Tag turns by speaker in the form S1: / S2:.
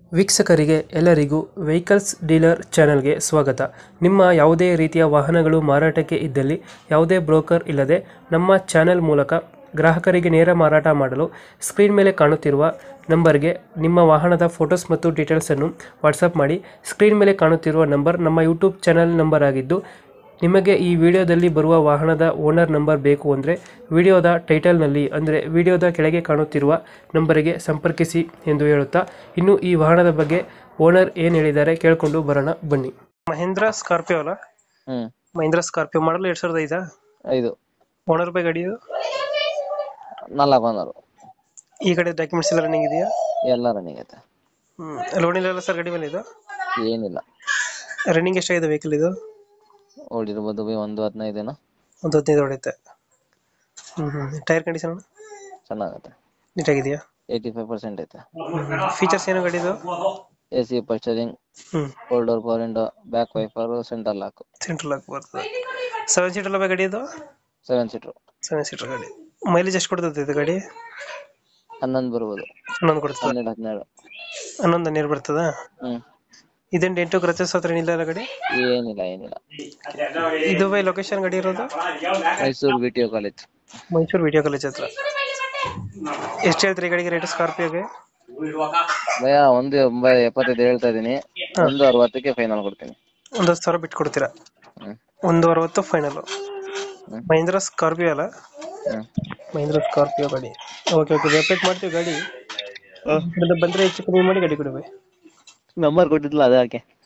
S1: ವೀಕ್ಷಕರಿಗೆ ಎಲ್ಲರಿಗೂ vehicles dealer ಚಾನೆಲ್ಗೆ ಸ್ವಾಗತ ನಿಮ್ಮ ಯಾವುದೇ ರೀತಿಯ ವಾಹನಗಳು ಮಾರಾಟಕ್ಕೆ ಇದ್ದಲ್ಲಿ ಯಾವುದೇ ಬ್ರೋಕರ್ ಇಲ್ಲದೆ ನಮ್ಮ ಚಾನೆಲ್ ಮೂಲಕ ಗ್ರಾಹಕರಿಗೆ ನೇರ ಮಾರಾಟ ಮಾಡಲು ಸ್ಕ್ರೀನ್ ಮೇಲೆ ಕಾಣುತ್ತಿರುವ ನಂಬರ್ಗೆ ನಿಮ್ಮ ವಾಹನದ ಫೋಟೋಸ್ ಮತ್ತು ಡೀಟೇಲ್ಸನ್ನು ವಾಟ್ಸಪ್ ಮಾಡಿ ಸ್ಕ್ರೀನ್ ಮೇಲೆ ಕಾಣುತ್ತಿರುವ ನಂಬರ್ ನಮ್ಮ ಯೂಟ್ಯೂಬ್ ಚಾನೆಲ್ ನಂಬರ್ ಆಗಿದ್ದು ನಿಮಗೆ ಈ ವಿಡಿಯೋದಲ್ಲಿ ಬರುವ ವಾಹನದ ಓನರ್ ನಂಬರ್ ಬೇಕು ಅಂದರೆ ವಿಡಿಯೋದ ಟೈಟಲ್ನಲ್ಲಿ ಅಂದರೆ ವಿಡಿಯೋದ ಕೆಳಗೆ ಕಾಣುತ್ತಿರುವ ನಂಬರಿಗೆ ಸಂಪರ್ಕಿಸಿ ಎಂದು ಹೇಳುತ್ತಾ ಇನ್ನು ಈ ವಾಹನದ ಬಗ್ಗೆ ಓನರ್ ಏನು ಹೇಳಿದ್ದಾರೆ ಕೇಳಿಕೊಂಡು ಬರೋಣ ಬನ್ನಿ ಮಹೇಂದ್ರ ಸ್ಕಾರ್ಪಿಯೋ ಅಲ್ಲ
S2: ಹ್ಮ್
S1: ಮಹೇಂದ್ರ ಸ್ಕಾರ್ಪಿಯೋ ಮಾಡಲ್ ಎರಡ್ ಸಾವಿರದ ಐದಾ
S2: ಐದು
S1: ಓನರ್ ಬೈ ಗಾಡಿ ಇದು
S2: ನಾಲ್ಕು ಬಂದರು
S1: ಈ ಕಡೆ ಡಾಕ್ಯುಮೆಂಟ್ಸ್ ಎಲ್ಲ ರನ್ನಿಂಗ್ ಇದೆಯಾ
S2: ಎಲ್ಲ ರನ್ನಿಂಗ್ ಐತೆ
S1: ಹ್ಮ್ ಲೋನ್ ಇಲ್ಲ ಸರ್ ಗಾಡಿ ಮೇಲೆ ಇದು
S2: ಏನಿಲ್ಲ
S1: ರನ್ನಿಂಗ್ ಎಷ್ಟಾಗಿದೆ ವೆಹಿಕಲ್ ಇದು
S2: ಓಡಿರ್ಬೋದು ಬಿ ಒಂದು ಹದಿನೈದೇನೋ
S1: ಒಂದು ಹದಿನೈದು ಹೊಡೆಯುತ್ತೆ ಹ್ಮ್ ಹ್ಮ್ ಟೈರ್ ಕಂಡೀಷನ್
S2: ಚೆನ್ನಾಗತ್ತೆ
S1: ನೀಟಾಗಿದೆಯಾ
S2: ಏಯ್ಟಿ ಫೈವ್ ಪರ್ಸೆಂಟ್ ಐತೆ
S1: ಫೀಚರ್ಸ್ ಏನು ಗಾಡಿದು
S2: ಎ ಸಿ ಪಸ್ಟರಿಂಗ್
S1: ಹ್ಮ್
S2: four door power window back wiper centre lock
S1: central lock ಬರ್ತದೆ ಸೆವೆನ್ ಸೀಟರ್ ಅಲ್ಲ ಗಾಡಿ ಇದು
S2: ಸೆವೆನ್ ಸೀಟ್ರು
S1: ಸೆವೆನ್ ಸೀಟರ್ ಗಾಡಿ ಮೈಲೇಜ್ ಎಷ್ಟು ಕೊಡ್ತದೆ ಇದು ಗಾಡಿ
S2: ಹನ್ನೊಂದು ಬರ್ಬೋದು
S1: ಹನ್ನೊಂದು ಕೊಡ್ತದೆ
S2: ಹನ್ನೆರಡು ಹನ್ನೆರಡು
S1: ಹನ್ನೊಂದು ನೀರು ಬರ್ತದ
S2: ಹ್ಮ್
S1: ಇದೇನು ಡೆಂಟು ಕ್ರಚಸ್ ಹತ್ರ ಏನಿಲ್ಲ ಅಲ್ಲ ಗಾಡಿ
S2: ಏನಿಲ್ಲ ಏನಿಲ್ಲ
S1: ಇದು ಬೈ ಲೊಕೇಶನ್ ಗಾಡಿ ಇರೋದು
S2: Mysuru B T O college
S1: Mysuru video college ಹತ್ರ ಎಷ್ಟು ಹೇಳ್ತೀರಿ ಈ ಗಾಡಿಗೆ ರೇಟ್ ಸ್ಕಾರ್ಪಿಯೋಗೆ
S2: ಭಯ ಒಂದು ಒಂಬೈ ಎಪ್ಪತ್ತೈದು ಹೇಳ್ತಾ ಇದೀನಿ ಒಂದು ಅರವತ್ತಕ್ಕೆ ಫೈನಲ್ ಕೊಡ್ತೀನಿ
S1: ಒಂದು ಹತ್ತು ಸಾವಿರ ಬಿಟ್ಟು ಕೊಡ್ತೀರಾ
S2: ಹ್ಮ್
S1: ಒಂದು ಅರವತ್ತು ಫೈನಲ್
S2: ಹ್ಮ್.
S1: ಮಹೀಂದ್ರ ಸ್ಕಾರ್ಪಿಯೋ ಅಲ್ಲ
S2: ಹ್ಮ್
S1: ಮಹೀಂದ್ರ ಸ್ಕಾರ್ಪಿಯೋ ಗಾಡಿ ಓಕೆ ಓಕೆ ವೆಬ್ಸೈಟ್ ಮಾಡ್ತೀವಿ ಗಾಡಿ ಇಲ್ಲಿಂದ ಬಂದ್ರೆ ಹೆಚ್ಚು ಕಮ್ಮಿ ಮಾಡಿ ಗಾಡಿ ಕೊಡಿ ಬೈ
S2: ನಂಬರ್ ಕೊಟ್ಟಿದ್ಲ ಅದೇ ಹಾಕಿ